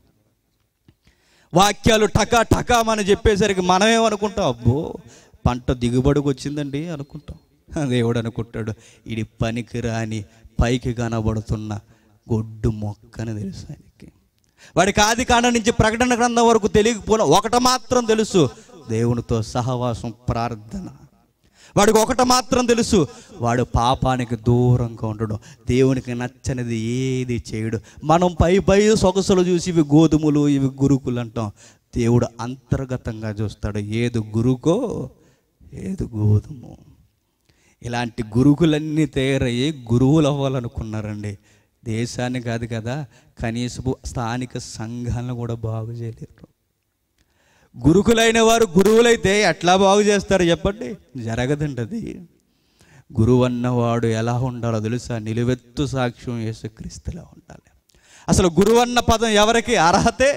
వాక్యాలు టకా టకా మనం చెప్పేసరికి మనమేమనుకుంటాం అబ్బో పంట దిగుబడికి వచ్చిందండి అనుకుంటాం దేవుడు అనుకుంటాడు ఇది పనికి రాని పైకి కనబడుతున్న గొడ్డు మొక్క అని తెలుసు ఆయనకి వాడికి ఆది కాండం నుంచి ప్రకటన గ్రంథం వరకు తెలియకపోయినా ఒకటి మాత్రం తెలుసు దేవునితో సహవాసం ప్రార్థన వాడికి ఒకటి మాత్రం తెలుసు వాడు పాపానికి దూరంగా ఉండడం దేవునికి నచ్చనిది ఏది చేయడు మనం పై పై సొగసులు చూసి ఇవి గోధుమలు ఇవి గురుకులు అంటాం దేవుడు అంతర్గతంగా చూస్తాడు ఏది గురుకో ఏది గోధుమ ఇలాంటి గురుకులన్నీ తయారయ్యి గురువులు అవ్వాలనుకున్నారండి దేశాన్ని కాదు కదా కనీసపు స్థానిక సంఘాలను కూడా బాగు చేయలేరు గురుకులైన వారు గురువులైతే ఎట్లా బాగు చేస్తారు చెప్పండి జరగదండి అది గురువు అన్నవాడు ఎలా ఉండాలో తెలుసా నిలువెత్తు సాక్ష్యం యేసుక్రీస్తులా ఉండాలి అసలు గురువు అన్న పదం ఎవరికి అర్హతే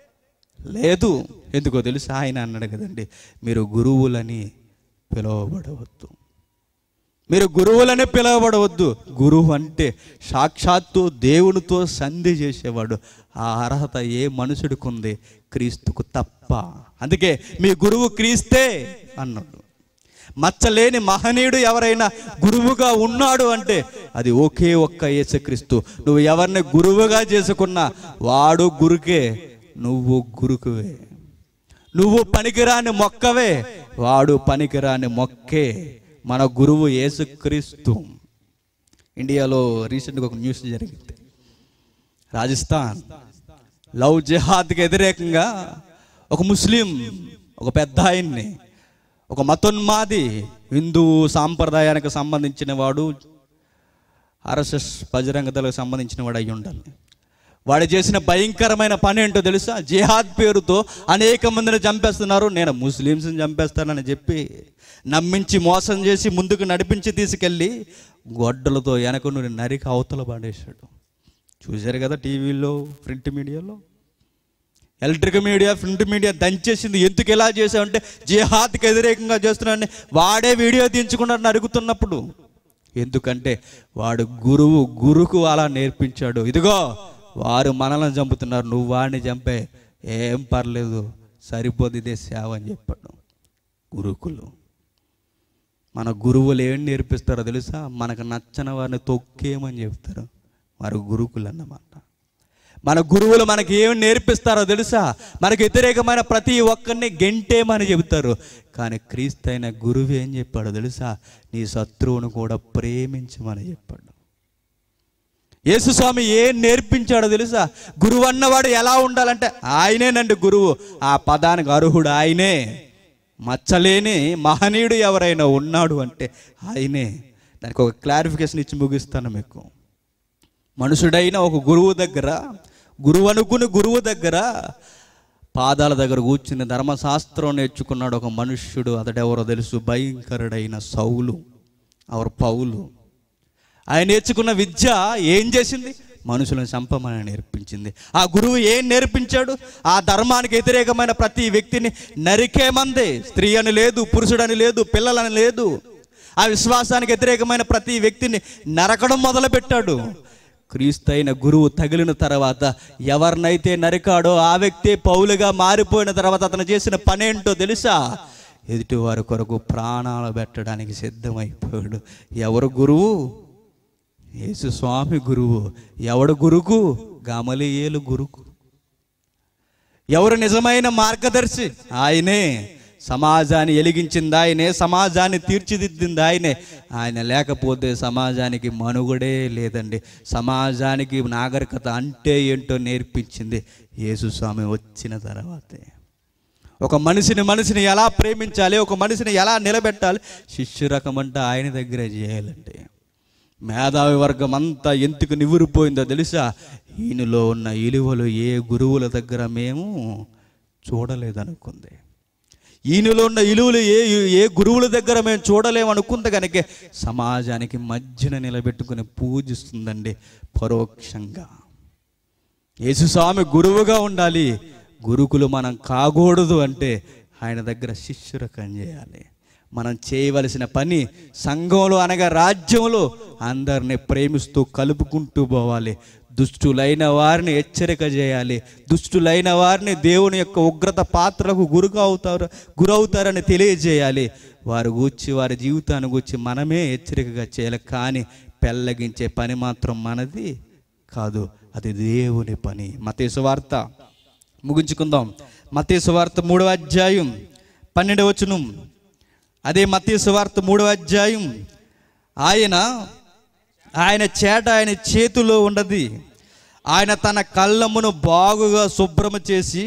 లేదు ఎందుకో తెలుసా ఆయన అన్నాడు కదండి మీరు గురువులని పిలువబడవద్దు మీరు గురువులనే పిలువబడవద్దు గురువు అంటే సాక్షాత్తు దేవునితో సంధి చేసేవాడు ఆ అర్హత ఏ మనుషుడికి ఉంది క్రీస్తుకు తప్ప అందుకే మీ గురువు క్రీస్తే అన్నాడు మచ్చలేని మహనీయుడు ఎవరైనా గురువుగా ఉన్నాడు అంటే అది ఒకే ఒక్క యేసుక్రీస్తు నువ్వు ఎవరిని గురువుగా చేసుకున్నా వాడు గురుకే నువ్వు గురుకువే నువ్వు పనికిరాని మొక్కవే వాడు పనికిరాని మొక్కే మన గురువు యేసుక్రీస్తు ఇండియాలో రీసెంట్గా ఒక న్యూస్ జరిగింది రాజస్థాన్ లవ్ జిహాద్కి వ్యతిరేకంగా ఒక ముస్లిం ఒక పెద్ద ఆయన్ని ఒక మతోన్మాది హిందూ సాంప్రదాయానికి సంబంధించిన వాడు ఆర్ఎస్ఎస్ బజరంగ దళకు సంబంధించిన వాడు అయి ఉండాలి వాడు చేసిన భయంకరమైన పని ఏంటో తెలుసా జిహాద్ పేరుతో అనేక మందిని చంపేస్తున్నారు నేను ముస్లిమ్స్ని చంపేస్తానని చెప్పి నమ్మించి మోసం చేసి ముందుకు నడిపించి తీసుకెళ్ళి గొడ్డలతో వెనక నుండి నరికి అవతల పడేశాడు చూశారు కదా టీవీలో ప్రింట్ మీడియాలో ఎలక్ట్రిక్ మీడియా ప్రింట్ మీడియా దంచేసింది ఎందుకు ఎలా చేసావంటే జిహాద్కి వ్యతిరేకంగా చేస్తున్నాడని వాడే వీడియో తీయించుకున్నాడు నరుగుతున్నప్పుడు ఎందుకంటే వాడు గురువు గురుకు అలా నేర్పించాడు ఇదిగో వారు మనల్ని చంపుతున్నారు నువ్వు వాడిని చంపే ఏం పర్లేదు సరిపోదు ఇదే సేవ అని చెప్పాడు గురుకులు మన గురువులు ఏం నేర్పిస్తారో తెలుసా మనకు నచ్చని వారిని తొక్కేమని చెప్తారు వారు గురుకులు అన్నమాట మన గురువులు మనకి ఏం నేర్పిస్తారో తెలుసా మనకు వ్యతిరేకమైన ప్రతి ఒక్కరిని గెంటేమని చెబుతారు కానీ క్రీస్తైన గురువు ఏం చెప్పాడో తెలుసా నీ శత్రువును కూడా ప్రేమించమని చెప్పాడు యేసుస్వామి ఏం నేర్పించాడో తెలుసా గురువు అన్నవాడు ఎలా ఉండాలంటే ఆయనేనండి గురువు ఆ పదానికి అర్హుడు ఆయనే మచ్చలేని మహనీయుడు ఎవరైనా ఉన్నాడు అంటే ఆయనే దానికి ఒక క్లారిఫికేషన్ ఇచ్చి ముగిస్తాను మీకు మనుషుడైన ఒక గురువు దగ్గర గురువు అనుకుని గురువు దగ్గర పాదాల దగ్గర కూర్చుని ధర్మశాస్త్రం నేర్చుకున్నాడు ఒక మనుష్యుడు అతడెవరో తెలుసు భయంకరుడైన సౌలు అవర్ పౌలు ఆయన నేర్చుకున్న విద్య ఏం చేసింది మనుషులను చంపమని నేర్పించింది ఆ గురువు ఏం నేర్పించాడు ఆ ధర్మానికి వ్యతిరేకమైన ప్రతి వ్యక్తిని నరికేమందే స్త్రీ అని లేదు పురుషుడని లేదు పిల్లలని లేదు ఆ విశ్వాసానికి వ్యతిరేకమైన ప్రతి వ్యక్తిని నరకడం మొదలుపెట్టాడు క్రీస్తైన గురువు తగిలిన తర్వాత ఎవరినైతే నరికాడో ఆ వ్యక్తే పౌలుగా మారిపోయిన తర్వాత అతను చేసిన పనేంటో తెలుసా ఎదుటివారి కొరకు ప్రాణాలు పెట్టడానికి సిద్ధమైపోయాడు ఎవరు గురువు యేసు స్వామి గురువు ఎవడు గురుకు గమలియేలు గురుకు ఎవరు నిజమైన మార్గదర్శి ఆయనే సమాజాన్ని ఎలిగించింది ఆయనే సమాజాన్ని తీర్చిదిద్దింది ఆయనే ఆయన లేకపోతే సమాజానికి మనుగడే లేదండి సమాజానికి నాగరికత అంటే ఏంటో నేర్పించింది యేసుస్వామి వచ్చిన తర్వాతే ఒక మనిషిని మనిషిని ఎలా ప్రేమించాలి ఒక మనిషిని ఎలా నిలబెట్టాలి శిష్యు రకం అంటే ఆయన దగ్గరే చేయాలండి మేధావి వర్గం అంతా ఎందుకు నివ్వురిపోయిందో తెలుసా ఈయనలో ఉన్న ఇలువలు ఏ గురువుల దగ్గర మేము చూడలేదనుకుంది ఈయనలో ఉన్న ఇలువలు ఏ ఏ గురువుల దగ్గర మేము చూడలేమనుకుంది కనుక సమాజానికి మధ్యన నిలబెట్టుకుని పూజిస్తుందండి పరోక్షంగా యేసుస్వామి గురువుగా ఉండాలి గురుకులు మనం కాకూడదు అంటే ఆయన దగ్గర శిష్యురకం చేయాలి మనం చేయవలసిన పని సంఘంలో అనగా రాజ్యంలో అందరిని ప్రేమిస్తూ కలుపుకుంటూ పోవాలి దుష్టులైన వారిని హెచ్చరిక చేయాలి దుష్టులైన వారిని దేవుని యొక్క ఉగ్రత పాత్రకు గురుగా అవుతారు గురవుతారని తెలియజేయాలి వారు గూర్చి వారి జీవితాన్ని గూర్చి మనమే హెచ్చరికగా చేయాలి కానీ పెళ్ళగించే పని మాత్రం మనది కాదు అది దేవుని పని మతేసు వార్త ముగించుకుందాం మతేసు వార్త మూడవ అధ్యాయం పన్నెండవ వచనం అదే మతేసు వార్త మూడవ అధ్యాయం ఆయన ఆయన చేట ఆయన చేతిలో ఉన్నది ఆయన తన కళ్ళమును బాగుగా శుభ్రము చేసి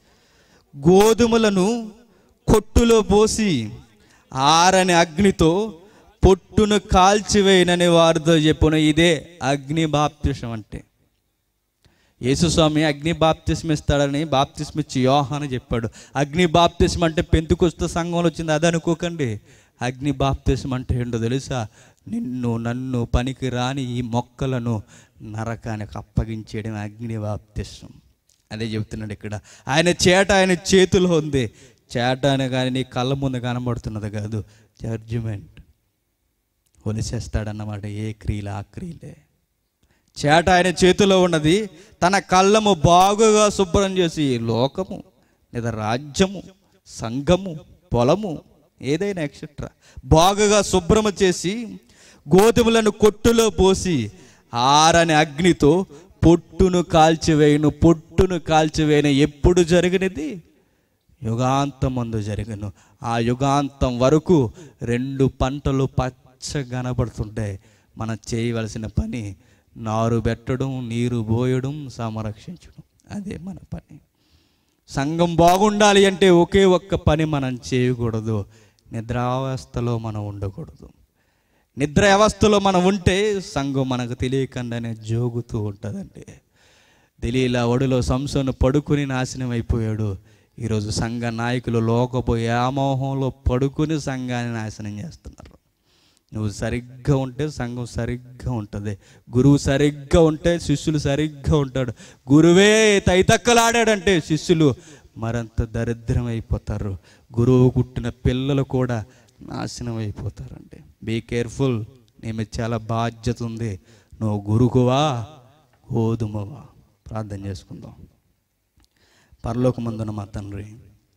గోధుమలను కొట్టులో పోసి ఆరని అగ్నితో పొట్టును కాల్చివేయనని వారితో చెప్పును ఇదే అగ్ని బాప్తిషం అంటే యేసుస్వామి అగ్ని బాప్తిస్మ ఇస్తాడని బాప్తిస్మ ఇచ్చి యోహాను చెప్పాడు అగ్ని బాప్తిస్మ అంటే పెంతుకొస్తే సంఘంలో వచ్చింది అది అనుకోకండి అగ్ని బాప్తిస్మ అంటే ఏంటో తెలుసా నిన్ను నన్ను పనికి రాని ఈ మొక్కలను నరకానికి అప్పగించేయడం అగ్ని బాప్తిస్వం అదే చెప్తున్నాడు ఇక్కడ ఆయన చేట ఆయన చేతిలో ఉంది చేట అని కానీ నీ కళ్ళ ముందు కనబడుతున్నది కాదు జడ్జిమెంట్ ఒలిసేస్తాడన్నమాట ఏ క్రియలు ఆ క్రియలే చేట ఆయన చేతిలో ఉన్నది తన కళ్ళము బాగుగా శుభ్రం చేసి లోకము లేదా రాజ్యము సంఘము పొలము ఏదైనా ఎక్సెట్రా బాగుగా శుభ్రము చేసి గోధుమలను కొట్టులో పోసి ఆరని అగ్నితో పొట్టును కాల్చివేయను పొట్టును కాల్చివేయను ఎప్పుడు జరిగినది యుగాంతమందు జరిగను ఆ యుగాంతం వరకు రెండు పంటలు పచ్చ కనబడుతుంటాయి మనం చేయవలసిన పని నారు పెట్టడం నీరు పోయడం సంరక్షించడం అదే మన పని సంఘం బాగుండాలి అంటే ఒకే ఒక్క పని మనం చేయకూడదు నిద్రావస్థలో మనం ఉండకూడదు నిద్ర అవస్థలో మనం ఉంటే సంఘం మనకు తెలియకుండానే జోగుతూ ఉంటుందండి తెలియలా ఒడిలో సంసోను పడుకుని నాశనం అయిపోయాడు ఈరోజు సంఘ నాయకులు లోకపు వ్యామోహంలో పడుకుని సంఘాన్ని నాశనం చేస్తున్నారు నువ్వు సరిగ్గా ఉంటే సంఘం సరిగ్గా ఉంటుంది గురువు సరిగ్గా ఉంటే శిష్యులు సరిగ్గా ఉంటాడు గురువే తైతక్కలాడాడంటే శిష్యులు మరంత దరిద్రం అయిపోతారు గురువు పుట్టిన పిల్లలు కూడా నాశనం అయిపోతారండి బీ కేర్ఫుల్ నీ మీద చాలా బాధ్యత ఉంది నువ్వు గురుకువా గోధుమవా ప్రార్థన చేసుకుందాం పరలోకమందున మా తండ్రి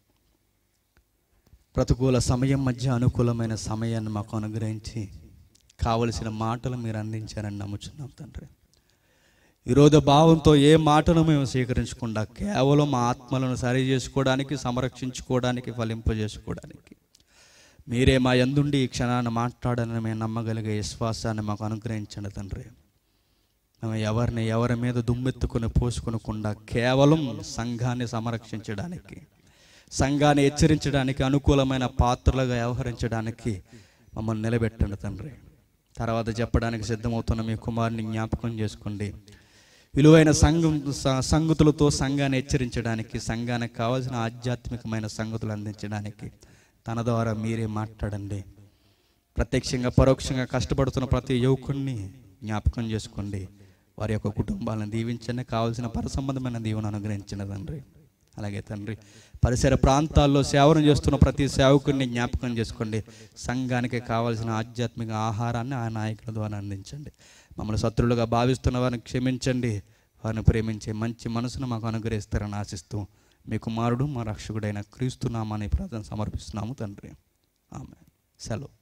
ప్రతికూల సమయం మధ్య అనుకూలమైన సమయాన్ని మాకు అనుగ్రహించి కావలసిన మాటలు మీరు అందించారని నమ్ముచున్నాం తండ్రి ఈరోజు భావంతో ఏ మాటను మేము స్వీకరించకుండా కేవలం మా ఆత్మలను సరి చేసుకోవడానికి సంరక్షించుకోవడానికి ఫలింపజేసుకోవడానికి మీరే మా యందుండి ఈ క్షణాన్ని మాట్లాడాలని మేము నమ్మగలిగే విశ్వాసాన్ని మాకు అనుగ్రహించండి తండ్రి మేము ఎవరిని ఎవరి మీద దుమ్మెత్తుకుని పోసుకొనకుండా కేవలం సంఘాన్ని సంరక్షించడానికి సంఘాన్ని హెచ్చరించడానికి అనుకూలమైన పాత్రలుగా వ్యవహరించడానికి మమ్మల్ని నిలబెట్టండి తండ్రి తర్వాత చెప్పడానికి సిద్ధమవుతున్న మీ కుమారుని జ్ఞాపకం చేసుకోండి విలువైన సంఘం స- సంగతులతో సంఘాన్ని హెచ్చరించడానికి సంఘానికి కావాల్సిన ఆధ్యాత్మికమైన సంగతులు అందించడానికి తన ద్వారా మీరే మాట్లాడండి ప్రత్యక్షంగా పరోక్షంగా కష్టపడుతున్న ప్రతి యువకుడిని జ్ఞాపకం చేసుకోండి వారి యొక్క కుటుంబాలను దీవించండి కావాల్సిన పరసంబంధమైన దీవెన అనుగ్రహించిన తండ్రి అలాగే తండ్రి పరిసర ప్రాంతాల్లో సేవను చేస్తున్న ప్రతి సేవకుడిని జ్ఞాపకం చేసుకోండి సంఘానికి కావాల్సిన ఆధ్యాత్మిక ఆహారాన్ని ఆ నాయకుల ద్వారా అందించండి మమ్మల్ని శత్రులుగా భావిస్తున్న వారిని క్షమించండి వారిని ప్రేమించే మంచి మనసును మాకు అనుగ్రహిస్తారని ఆశిస్తూ మీ కుమారుడు మా రక్షకుడైన క్రీస్తు నామాన్ని ప్రార్థన సమర్పిస్తున్నాము తండ్రి ఆమె సెలవు